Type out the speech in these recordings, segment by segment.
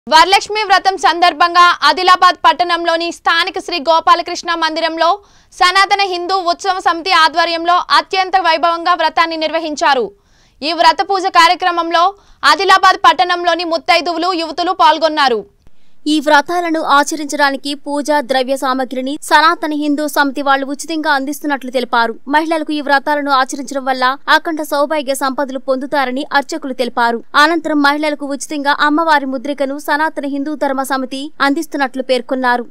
వరలక్ష్మి వ్రతం సందర్భంగా ఆదిలాబాద్ పట్టణంలోని స్థానిక శ్రీ గోపాలకృష్ణ మందిరంలో సనాతన హిందూ ఉత్సవ సమితి ఆధ్వర్యంలో అత్యంత వైభవంగా వ్రతాన్ని నిర్వహించారు ఈ వ్రత పూజ కార్యక్రమంలో ఆదిలాబాద్ పట్టణంలోని ముత్తైదువులు యువతులు పాల్గొన్నారు ఈ వ్రతాలను ఆచరించడానికి పూజా ద్రవ్య సామగ్రిని సనాతన హిందూ సమితి వాళ్ళు ఉచితంగా అందిస్తున్నట్లు తెలిపారు మహిళలకు ఈ వ్రతాలను ఆచరించడం వల్ల అఖండ సౌభాగ్య సంపదలు పొందుతారని అర్చకులు తెలిపారు అనంతరం మహిళలకు ఉచితంగా అమ్మవారి ముద్రికను సనాతన హిందూ ధర్మ సమితి అందిస్తున్నట్లు పేర్కొన్నారు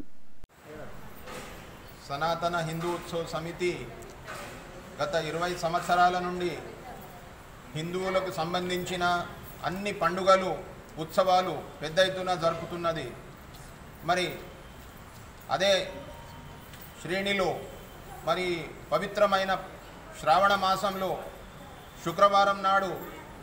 సనాతన హిందూ ఉత్సవ సమితి గత ఇరవై సంవత్సరాల నుండి హిందువులకు సంబంధించిన అన్ని పండుగలు ఉత్సవాలు పెద్ద ఎత్తున జరుపుతున్నది మరి అదే శ్రేణిలో మరి పవిత్రమైన శ్రావణ మాసంలో శుక్రవారం నాడు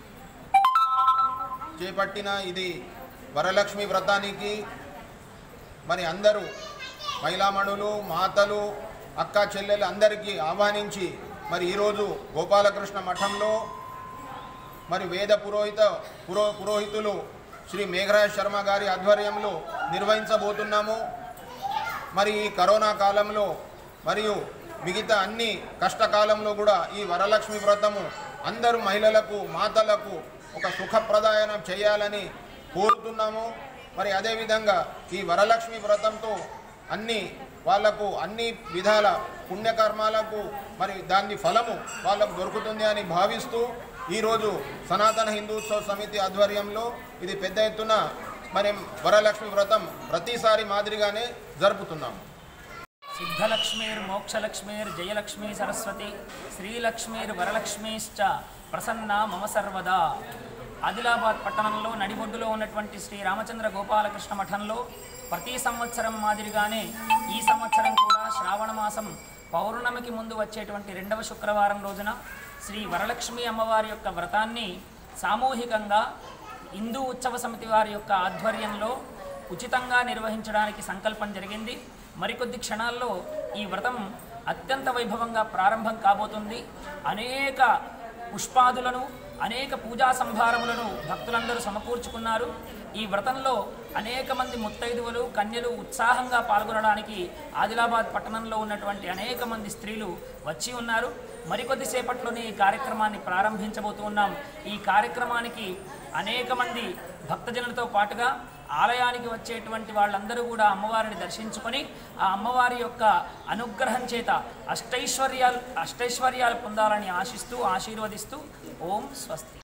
చేపట్టిన ఇది వరలక్ష్మి వ్రతానికి మరి అందరూ మహిళామణులు మాతలు అక్క చెల్లెలు అందరికీ ఆహ్వానించి మరి ఈరోజు గోపాలకృష్ణ మఠంలో మరి వేద పురోహిత పురో పురోహితులు శ్రీ మేఘరాజ్ శర్మ గారి ఆధ్వర్యంలో నిర్వహించబోతున్నాము మరి ఈ కరోనా కాలంలో మరియు మిగతా అన్ని కష్టకాలంలో కూడా ఈ వరలక్ష్మి వ్రతము అందరూ మహిళలకు మాతలకు ఒక సుఖప్రదాయనం చేయాలని కోరుతున్నాము మరి అదేవిధంగా ఈ వరలక్ష్మి వ్రతంతో అన్ని వాళ్లకు అన్ని విధాల పుణ్యకర్మాలకు మరి దాని ఫలము వాళ్ళకు దొరుకుతుంది అని భావిస్తూ ఈరోజు సనాతన హిందూత్సవ సమితి ఆధ్వర్యంలో ఇది పెద్ద ఎత్తున మరి వరలక్ష్మి వ్రతం ప్రతిసారి మాదిరిగానే జరుపుతున్నాము సిద్ధలక్ష్మీర్మోక్షలక్ష్మీర్జయలక్ష్మీ సరస్వతి శ్రీలక్ష్మీర్వరలక్ష్మీశ్చ ప్రసన్న మమ సర్వదా ఆదిలాబాద్ పట్టణంలో నడిబొడ్డులో ఉన్నటువంటి శ్రీ రామచంద్ర గోపాలకృష్ణ మఠంలో ప్రతి సంవత్సరం మాదిరిగానే ఈ సంవత్సరం కూడా శ్రావణ మాసం పౌర్ణమికి ముందు వచ్చేటువంటి రెండవ శుక్రవారం రోజున శ్రీ వరలక్ష్మి అమ్మవారి యొక్క వ్రతాన్ని సామూహికంగా హిందూ ఉత్సవ సమితి వారి యొక్క ఆధ్వర్యంలో ఉచితంగా నిర్వహించడానికి సంకల్పం జరిగింది మరికొద్ది క్షణాల్లో ఈ వ్రతం అత్యంత వైభవంగా ప్రారంభం కాబోతుంది అనేక పుష్పాదులను అనేక పూజా సంభారములను భక్తులందరూ సమకూర్చుకున్నారు ఈ వ్రతంలో అనేక మంది ముత్తైదువులు కన్యలు ఉత్సాహంగా పాల్గొనడానికి ఆదిలాబాద్ పట్టణంలో ఉన్నటువంటి అనేక మంది స్త్రీలు వచ్చి ఉన్నారు మరికొద్దిసేపట్లోనే ఈ కార్యక్రమాన్ని ప్రారంభించబోతూ ఉన్నాం ఈ కార్యక్రమానికి అనేక మంది భక్తజనులతో పాటుగా ఆలయానికి వచ్చేటువంటి వాళ్ళందరూ కూడా అమ్మవారిని దర్శించుకొని ఆ అమ్మవారి యొక్క అనుగ్రహం చేత అష్టైశ్వర్యాలు అష్టైశ్వర్యాలు పొందాలని ఆశిస్తూ ఆశీర్వదిస్తూ ఓం స్వస్తి